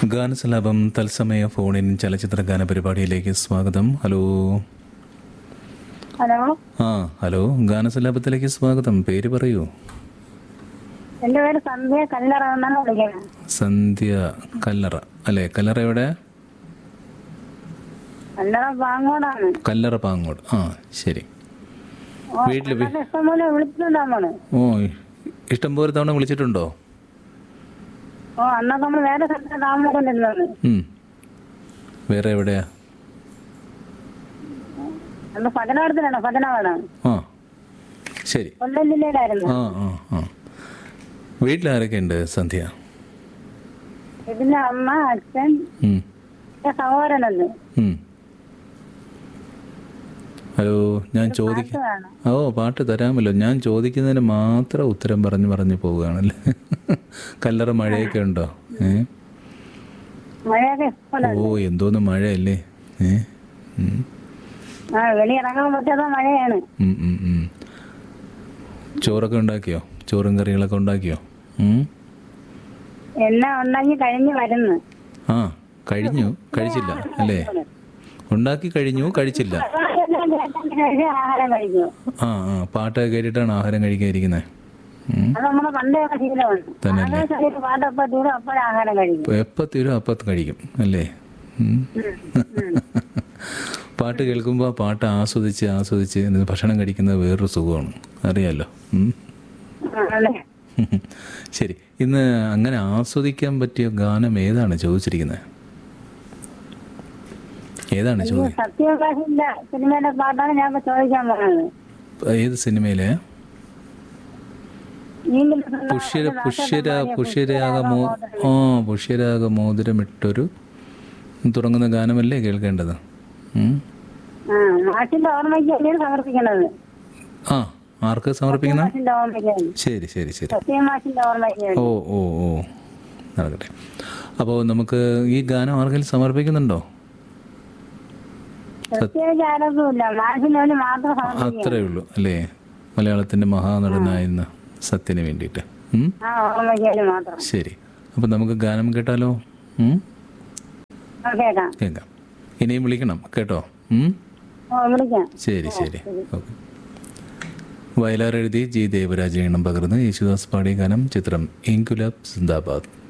ഗാനസലാപം തത്സമയ ഫോണിൻ ചലച്ചിത്ര ഗാന പരിപാടിയിലേക്ക് സ്വാഗതം ഹലോ ഹലോ ആ ഹലോ ഗാനസലാപത്തിലേക്ക് സ്വാഗതം പേര് പറയൂ എന്റെ പേര് സന്ധ്യ കല്ലറ എന്നാണ് വിളിക്കുന്നത് സന്ധ്യ കല്ലറ അല്ലേ കല്ലറ എവിടെ കല്ലറ പാങ്ങോടാണ് കല്ലറ പാങ്ങോട് ആ ശരി ഓ, വീട്ടില് വി- നല്ല ഇഷ്ടംപോലെ വിളിച്ചിട്ടുണ്ട് നമ്മള് ഓ ഇഷ്ടംപോലെ തവണ വിളിച്ചിട്ടുണ്ടോ ഓ അന്നൊക്കെ നമ്മൾ വേറെ സ്ഥലത്ത് താമസിക്കൊണ്ടിരുന്നത് ഉം. വേറെ എവിടെയാ അന്ന് പതനാടത്തിലാണ് പതനാടാണ് ആ ശരി കൊല്ലം ജില്ലയിലായിരുന്നു ആ ആ ആ വീട്ടിലാരൊക്കെ ഉണ്ട് സന്ധ്യ ഇതിന്റെ അമ്മ അച്ഛൻ ഉം. എന്റെ സഹോദരനുണ്ട് ഉം. ഹലോ ഞാൻ ചോദിക്ക വേണം ഓ പാട്ട് തരാമല്ലോ ഞാൻ ചോദിക്കുന്നതിന് മാത്രം ഉത്തരം പറഞ്ഞു പറഞ്ഞു പോവുകയാണല്ലേ കല്ലറ മഴയൊക്കെ ഉണ്ടോ ഏ മഴയൊക്കെ ഇഷ്ടമല്ല ഓ എന്തോന്ന് മഴയല്ലേ ഏ ഉം. ആ വെളിയിറങ്ങാൻ പറ്റാത്ത മഴയാണ് ഉം, ഉം, ഉം. ചോറൊക്കെ ഉണ്ടാക്കിയോ ചോറും കറികളൊക്കെ ഉണ്ടാക്കിയോ ഉം? എല്ലാം ഉണ്ടാക്കി കഴിഞ്ഞ് വരുന്നു ആ കഴിഞ്ഞു കഴിച്ചില്ല അല്ലേ ഉണ്ടാക്കി കഴിഞ്ഞു കഴിച്ചില്ല എല്ലാം കേട്ടതിന് ശേഷം ആഹാരം കഴിക്കും ആ ആ പാട്ടൊക്കെ കേട്ടിട്ടാണ് ആഹാരം കഴിക്കാതിരിക്കുന്നത് അത് നമ്മുടെ പണ്ടൊക്കെ ശീലമാണ് തന്നെയല്ലേ? ആകാശ പാട്ടപ്പം തീരും അപ്പോഴും ആഹാരം കഴിക്കും എപ്പോൾ തീരും അപ്പം കഴിക്കും അല്ലേ ഉം. പാട്ട് കേൾക്കുമ്പോൾ ആ പാട്ട് ആസ്വദിച്ച് ആസ്വദിച്ച് എന്നിട്ട് ഭക്ഷണം കഴിക്കുന്നത് വേറൊരു സുഖമാണ് അറിയാലോ ഉം. ആ, അതെ ശരി ഇന്ന് അങ്ങനെ ആസ്വദിക്കാൻ പറ്റിയ ഗാനം ഏതാണ് ചോദിച്ചിരിക്കുന്നത് ഏതാണ് ഈ ചോദ്യം സത്യപ്രകാശിന്റെ സിനിമയിലെ പാട്ടാണ് ഞാൻ ഇപ്പൊ ചോദിക്കാൻ പോകുന്നത് ഏത് സിനിമയിലെ നീന്തൽ സുന്ദരം പുഷ്യര ഒരു പുഷ്യര ദാസൻ പുഷ്യരാഗ മോ ആ പുഷ്യരാഗ മോതിരമിട്ടൊരു തുടങ്ങുന്ന ഗാനമല്ലേ കേൾക്കേണ്ടത് ഉം. ആ മാഷിന്റെ ഓർമ്മയ്ക്ക് വേണ്ടിയാണ് സമർപ്പിക്കുന്നത് ആ ആർക്ക് സമർപ്പിക്കുന്ന മാഷിന്റെ ഓർമ്മയ്ക്ക് വേണ്ടി ശരി ശരി ശരി സത്യ മാഷിന്റെ ഓർമ്മയ്ക്ക് വേണ്ടി ഓ ഓ ഓ നടക്കട്ടെ അപ്പോൾ നമുക്ക് ഈ ഗാനം ആർക്കെങ്കിലും സമർപ്പിക്കുന്നുണ്ടോ പ്രത്യേകിച്ച് ആരോഗ്യമില്ല മാഷിന് വേണ്ടി മാത്രം സമർപ്പിക്കുക അത്രേ ഉള്ളൂ അല്ലേ മലയാളത്തിൻ്റെ മഹാനടനായിരുന്ന സത്യന് വേണ്ടിയിട്ട് ഉം? ആ ഓർമ്മയ്ക്ക് വേണ്ടി മാത്രം ശരി അപ്പോൾ നമുക്ക് ഗാനം കേട്ടാലോ ഉം? ആ, കേൾക്കാം കേൾക്കാം ഇനിയും വിളിക്കണം കേട്ടോ ഉം? ഓ വിളിക്കാം ശരി ശരി ഓക്കെ വയലാർ എഴുതി ജി ദേവരാജ ഈണം പകർന്ന് യേശുദാസ് പാടിയ ഗാനം ചിത്രം ഇൻകുലാബ് സിന്ദാബാദ്